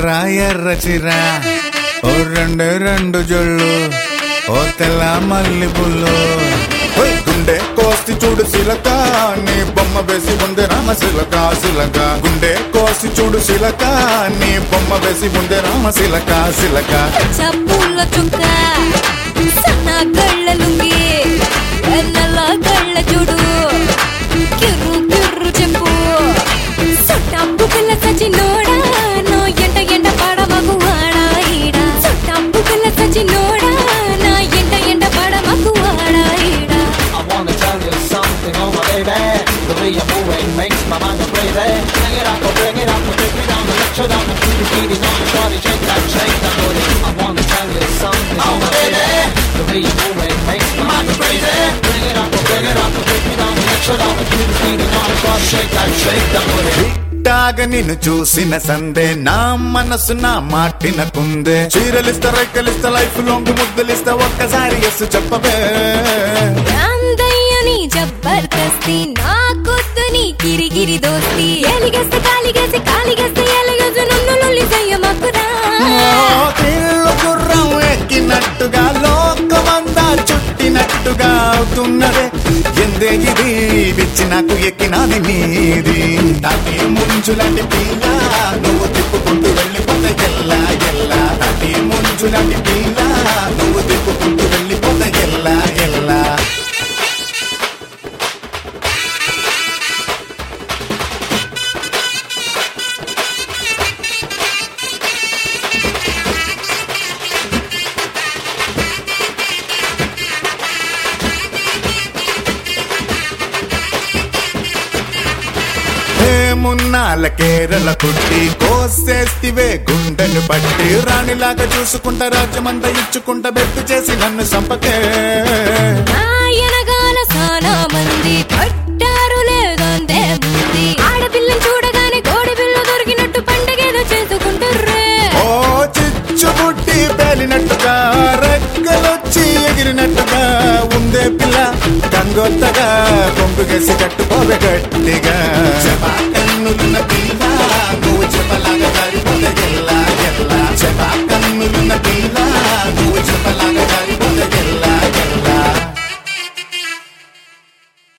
ఎర్ర ఎర్ర చిర ఓ రెండు రెండు జొళ్ళు ఓ తెల్ల మల్లి పుల్లు గుండె కోసి చూడు సిలక నీ బొమ్మ వేసి ఉంది రామ సిలక సిలక గుండె కోసి చూడు సిలక నీ బొమ్మ వేసి ఉంది రామ సిలక సిలక చప్పుల చుక్క సన్న గళ్ళ లుంగి నల్ల గళ్ళ చూడు కిర్రు కిర్రు చెంపు సొట్టంపు పిల్ల సచినోడా నో ఎంట ఎంట పడమకు వాడా ఈడా సొట్టంపు పిల్ల సచినోడా నా ఎంట ఎంట పడమకు వాడా ఈడా I wanna tell you something, oh my baby. The way you're moving makes my mind go crazy. Bring it up, oh, bring it up, oh, take me down, let you down, keep it beating on the body, shake that, shake that booty. I wanna tell you something, oh my baby. The way you're moving makes my mind go crazy. Bring it up, oh, bring it up, oh, take me down, let you down, keep it beating on the body, shake that, shake that booty. టాగ నిన్ను చూసిన సందే నా మనసు నా మాటిన కుందే చీరలిస్తా రైకలిస్తా life లోంగి ముద్దలిస్తా ఒక్కసారి yes చెప్పవే అందయ్యని జబర్దస్తి నా కొద్దు నీ గిరిగిరి దోస్తి ఎలిగేస్తే కాలిగేసి కాలిగేస్తే ఎలిగేసి నన్ను లొల్లి చెయ్యమకురా తీళ్ళు గుర్రం ఎక్కినట్టుగా లోకమంతా చుట్టినట్టుగా అవుతున్నదే ఎందే ఇది విచ్చి నాకు ఎక్కినాది నీది తాటి ముంజులాంటి పిల్ల నువ్వు తిప్పుకుంటూ వెళ్ళిపోతే ఎల్లా ఎల్లా తాటి ముంజులాంటి పిల్ల నువ్వు తిప్పుకుంటూ వెళ్ళిపోతే ఎల్లా ఎల్లా మున్నాల కేరళ పుట్టి కోసేస్తివే గుండెను పట్టి రాణిలాగా చూసుకుంటా రాజ్యమంతా ఇచ్చుకుంటా బెట్టు చేసి నన్ను సంపకే ఆయనగాన సానా మంది పట్టారు లేదంతే ముంది ఆడపిల్లని చూడగానే కోడి పిల్ల దొరికినట్టు పండగేదో చేసుకుంటుర్రే ఓ చిచ్చు పుట్టి పేలినట్టుగా రెక్కలొచ్చి ఎగిరినట్టుగా ఉందే పిల్ల గంగొత్తగా కొంగుగేసి కట్టుకోవే గట్టిగా కన్నులున్న పిల్ల